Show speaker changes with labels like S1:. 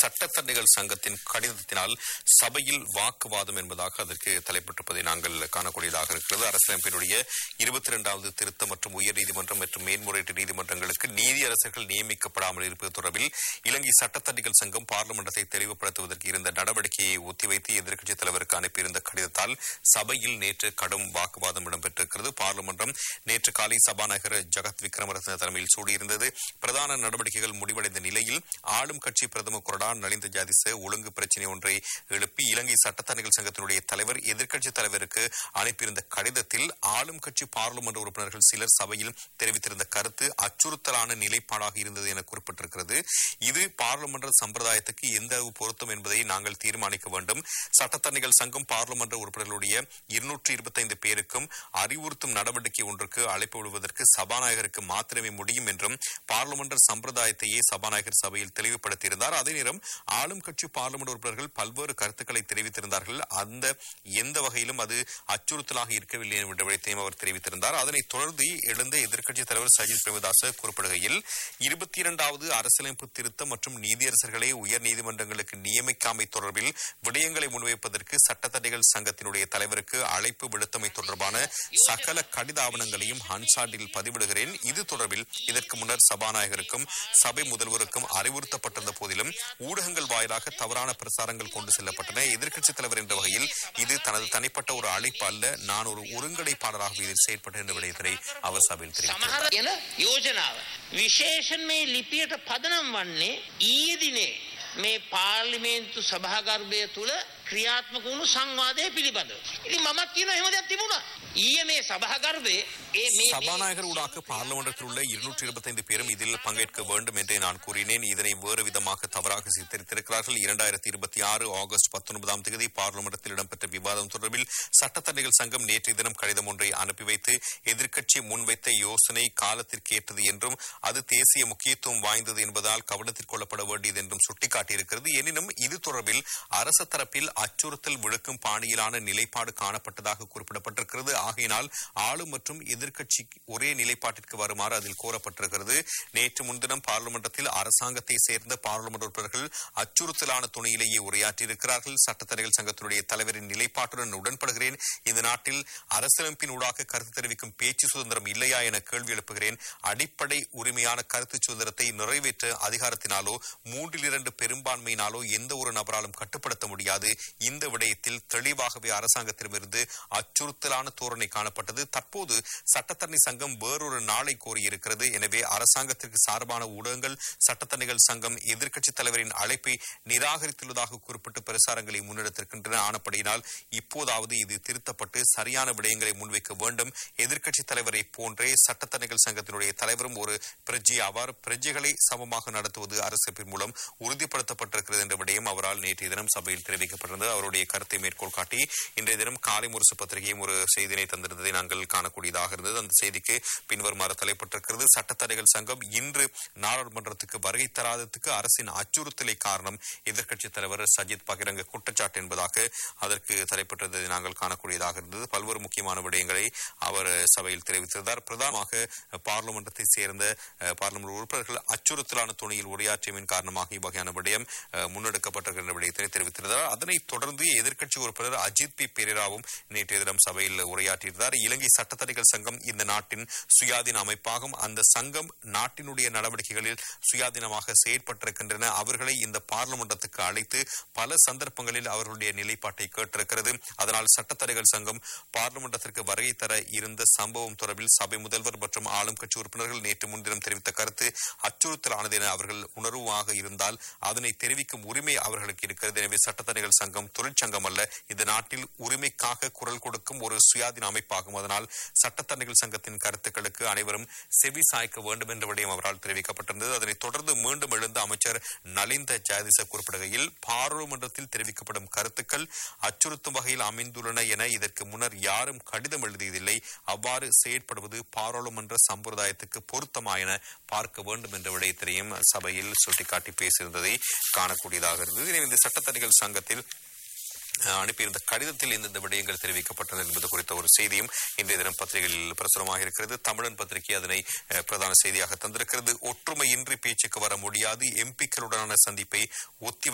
S1: சட்டத்தரணிகள் சங்கத்தின் கடிதத்தினால் சபையில் வாக்குவாதம் என்பதாக அதற்கு தலைப்பட்டிருப்பதை நாங்கள் காணக்கூடியதாக இருக்கிறது அரசியலமைப்பினுடைய இருபத்தி இரண்டாவது திருத்தம் மற்றும் உயர்நீதிமன்றம் மற்றும் மேன்முறையீட்டு நீதிமன்றங்களுக்கு நீதியரசர்கள் நியமிக்கப்படாமல் இருப்பது தொடர்பில் இலங்கை சட்டத்தரணிகள் சங்கம் பார்லிமெண்டத்தை தெளிவுபடுத்துவதற்கு இருந்த நடவடிக்கையை ஒத்திவைத்து எதிர்க்கட்சித் தலைவருக்கு அனுப்பியிருந்த கடிதத்தால் சபையில் நேற்று கடும் வாக்குவாதம் இடம்பெற்றிருக்கிறது பார்லிமென்றம் நேற்று காலை சபாநாயகர் ஜகத் விக்ரமரத்ன தலைமையில் சூடியிருந்தது பிரதான நடவடிக்கைகள் முடிவடைந்த நிலையில் ஆளும் கட்சி பிரதம கொறடா நலிந்த ஜாதிச ஒழுங்கு பிரச்சினை ஒன்றை எழுப்பி இலங்கை சட்டத்தரணிகள் சங்கத்தினுடைய தலைவர் எதிர்க்கட்சித் தலைவருக்கு அனுப்பியிருந்த கடிதத்தில் ஆளும் கட்சி பாராளுமன்ற உறுப்பினர்கள் சிலர் சபையில் தெரிவித்திருந்த கருத்து அச்சுறுத்தலான நிலைப்பாடாக இருந்தது என குறிப்பிட்டிருக்கிறது இது பாராளுமன்ற சம்பிரதாயத்துக்கு எந்த அளவு பொருத்தம் என்பதை நாங்கள் தீர்மானிக்க வேண்டும் சட்டத்தரணிகள் சங்கம் பாராளுமன்ற உறுப்பினர்களுடைய இருநூற்றி இருபத்தைந்து பேருக்கும் அறிவுறுத்தும் நடவடிக்கை ஒன்றுக்கு அழைப்பு விடுவதற்கு சபாநாயகருக்கு மாத்திரமே முடியும் என்றும் பார்லிமெண்ட் சம்பிரதாயத்தையே சபாநாயகர் சபையில் தெளிவுபடுத்தியிருந்தார் அதே நேரம் ஆளும் கட்சி பார்லிமெண்ட் உறுப்பினர்கள் பல்வேறு கருத்துக்களை தெரிவித்திருந்தார்கள் அந்த எந்த வகையிலும் அது அச்சுறுத்தலாக இருக்கவில்லை என்ற விடயத்தையும் அவர் தெரிவித்திருந்தார் அதனைத் தொடர்ந்து எழுந்த எதிர்க்கட்சித் தலைவர் சஜித் பிரேமதாச குறிப்பிடுகையில் இருபத்தி இரண்டாவது அரசியலமைப்பு திருத்தம் மற்றும் நீதியரசர்களை உயர் நீதிமன்றங்களுக்கு நியமிக்காமை தொடர்பில் விடயங்களை முன்வைப்பதற்கு சட்டத்தடைகள் சங்கத்தினுடைய தலைவருக்கு அழைப்பு விடுத்தமை தொடர்பான சகல கடித ஆவணங்களையும் ஹன்சாட்டில் பதிவிடுகிறேன் இது தொடர்பில் இதற்கு முன்னர் சபாநாயகருக்கும் சபை முதல்வருக்கும் அறிவுறுத்தப்பட்டிருந்த போதிலும் ஊடகங்கள் வாயிலாக தவறான பிரசாரங்கள் கொண்டு செல்லப்பட்டன எதிர்க்கட்சித் தலைவர் என்ற வகையில் இது தனது தனிப்பட்ட ஒரு அழைப்பு அல்ல நான் ஒரு ஒருங்கிணைப்பாளராக இதில் செயற்பட்டேன் என்ற விடயத்தை அவர் சபையில் தெரிவித்தார்
S2: සමහර යන යෝජනාව. විශේෂන් මේ ලිපියට පදනම් වන්නේ ඊයේ දිනේ මේ පාර්ලිමේන්තු සභාගර්භය තුළ ක්‍රියාත්මක වුණු සංවාදය පිළිබඳව. ඉතින් මමත් කියන එහෙම දෙයක් තිබුණා. ඊයේ මේ සභාගර්භයේ ඒ මේ
S1: சபாநாயகர் ஊடாக பார்லிமெண்டத்தில் உள்ள இருநூற்றி இருபத்தைந்து பேரும் இதில் பங்கேற்க வேண்டும் என்றே நான் கூறினேன் இதனை வேறு விதமாக தவறாக சித்தரித்திருக்கிறார்கள் இரண்டாயிரத்தி இருபத்தி ஆறு ஆகஸ்ட் பத்தொன்பதாம் தேதி பார்லிமெண்டத்தில் இடம்பெற்ற விவாதம் தொடர்பில் சட்டத்தரணிகள் சங்கம் நேற்றைய தினம் கடிதம் ஒன்றை அனுப்பி வைத்து எதிர்க்கட்சி முன்வைத்த யோசனை காலத்திற்கேற்றது என்றும் அது தேசிய முக்கியத்துவம் வாய்ந்தது என்பதால் கவனத்தில் கொள்ளப்பட வேண்டியது என்றும் சுட்டிக்காட்டியிருக்கிறது எனினும் இது தொடர்பில் அரசு தரப்பில் அச்சுறுத்தல் விழுக்கும் பாணியிலான நிலைப்பாடு காணப்பட்டதாக குறிப்பிடப்பட்டிருக்கிறது ஆகையினால் ஆளும் மற்றும் எதிர்க்கட்சி ஒரே நிலைப்பாட்டிற்கு வருமாறு அதில் கோரப்பட்டிருக்கிறது நேற்று முன்தினம் பார்லிமெண்டத்தில் அரசாங்கத்தை சேர்ந்த பாராளுமன்ற உறுப்பினர்கள் அச்சுறுத்தலான துணையிலேயே உரையாற்றியிருக்கிறார்கள் சட்டத்தரணிகள் சங்கத்தினுடைய தலைவரின் நிலைப்பாட்டுடன் உடன்படுகிறேன் இந்த நாட்டில் அரசியலமைப்பின் ஊடாக கருத்து தெரிவிக்கும் பேச்சு சுதந்திரம் இல்லையா என கேள்வி எழுப்புகிறேன் அடிப்படை உரிமையான கருத்து சுதந்திரத்தை நிறைவேற்ற அதிகாரத்தினாலோ மூன்றில் இரண்டு பெரும்பான்மையினாலோ எந்த ஒரு நபராலும் கட்டுப்படுத்த முடியாது இந்த விடயத்தில் தெளிவாகவே அரசாங்கத்திடமிருந்து அச்சுறுத்தலான தோரணை காணப்பட்டது தற்போது சட்டத்தரணி சங்கம் வேறொரு நாளை கோரியிருக்கிறது எனவே அரசாங்கத்திற்கு சார்பான ஊடகங்கள் சட்டத்தரணிகள் சங்கம் எதிர்க்கட்சித் தலைவரின் அழைப்பை நிராகரித்துள்ளதாக குறிப்பிட்டு பிரசாரங்களை முன்னெடுத்திருக்கின்றன ஆனப்படியினால் இப்போதாவது இது திருத்தப்பட்டு சரியான விடயங்களை முன்வைக்க வேண்டும் எதிர்க்கட்சித் தலைவரை போன்றே சட்டத்தரணிகள் சங்கத்தினுடைய தலைவரும் ஒரு பிரஜை ஆவார் பிரஜைகளை சமமாக நடத்துவது அரசியப்பின் மூலம் உறுதிப்படுத்தப்பட்டிருக்கிறது என்ற விடயம் அவரால் நேற்றைய தினம் சபையில் தெரிவிக்கப்பட்டிருந்தது அவருடைய கருத்தை மேற்கோள் காட்டி இன்றைய தினம் காலை முரசு பத்திரிகையும் ஒரு செய்தியை தந்திருந்ததை நாங்கள் காணக்கூடியதாக இருந்தது அந்த செய்திக்கு பின்வருமாறு தலைப்பட்டிருக்கிறது சட்டத்தடைகள் சங்கம் இன்று நாடாளுமன்றத்துக்கு வருகை தராததுக்கு அரசின் அச்சுறுத்தலை காரணம் எதிர்க்கட்சித் தலைவர் சஜித் பகிரங்க குற்றச்சாட்டு என்பதாக அதற்கு தலைப்பட்டதை நாங்கள் காணக்கூடியதாக இருந்தது பல்வேறு முக்கியமான விடயங்களை அவர் சபையில் தெரிவித்திருந்தார் பிரதானமாக பார்லிமெண்டத்தை சேர்ந்த அஹ், பார்லிமெண்ட் உறுப்பினர்கள் அச்சுறுத்தலான துணியில் உரையாற்றியமின் காரணமாக இவ்வகையான விடயம் அஹ், முன்னெடுக்கப்பட்டிருக்கின்ற விடயத்தை தெரிவித்திருந்தார் அதனைத் தொடர்ந்து எதிர்க்கட்சி உறுப்பினர் அஜித் பி பெரேராவும் நேற்றைய தினம் சபையில் உரையாற்றியிருந்தார் இலங்கை சட்டத்தரணிகள் சங்கம் இந்த நாட்டின் சுயாதீன அமைப்பாகும் அந்த சங்கம் நாட்டினுடைய நடவடிக்கைகளில் சுயாதீனமாக செயற்பட்டிருக்கின்றன அவர்களை இந்த பார்லிமெண்டத்துக்கு அழைத்து பல சந்தர்ப்பங்களில் அவர்களுடைய நிலைப்பாட்டை கேட்டிருக்கிறது அதனால் சட்டத்தரணிகள் சங்கம் பார்லிமெண்டத்திற்கு வருகை தர இருந்த சம்பவம் தொடர்பில் சபை முதல்வர் மற்றும் ஆளும் கட்சி உறுப்பினர்கள் நேற்று முன்தினம் தெரிவித்த கருத்து அச்சுறுத்தலானது என அவர்கள் உணர்வாக இருந்தால் அதனை தெரிவிக்கும் உரிமை அவர்களுக்கு இருக்கிறது எனவே சட்டத்தரணிகள் சங்கம் தொழிற்சங்கம் அல்ல இந்த நாட்டில் உரிமைக்காக குரல் கொடுக்கும் ஒரு சுயாதீன அமைப்பாகும் அதனால் சட்டத்தரணிகள் சங்கத்தின் கருத்துக்களுக்கு அனைவரும் செவி சாய்க்க வேண்டும் என்ற விடயம் அவரால் தெரிவிக்கப்பட்டிருந்தது அதனைத் தொடர்ந்து மீண்டும் எழுந்த அமைச்சர் நலிந்த ஜெயதிச குறிப்பிடுகையில் பாராளுமன்றத்தில் தெரிவிக்கப்படும் கருத்துக்கள் அச்சுறுத்தும் வகையில் அமைந்துள்ளன என இதற்கு முன்னர் யாரும் கடிதம் எழுதியதில்லை அவ்வாறு செயற்படுவது பாராளுமன்ற சம்பிரதாயத்துக்கு பொருத்தமா என பார்க்க வேண்டும் என்ற விடயத்தினையும் சபையில் சுட்டிக்காட்டி பேசியிருந்ததை காணக்கூடியதாக இருந்தது எனவே இந்த சட்டத்தணிகள் சங்கத்தில் அஹ், அனுப்பியிருந்த கடிதத்தில் இந்தந்த விடயங்கள் தெரிவிக்கப்பட்டது என்பது குறித்த ஒரு செய்தியும் இன்றைய தினம் பத்திரிகைகளில் பிரசுரமாக இருக்கிறது தமிழன் பத்திரிகை அதனை அஹ், பிரதான செய்தியாக தந்திருக்கிறது ஒற்றுமையின்றி பேச்சுக்கு வர முடியாது எம்பிக்களுடனான சந்திப்பை ஒத்தி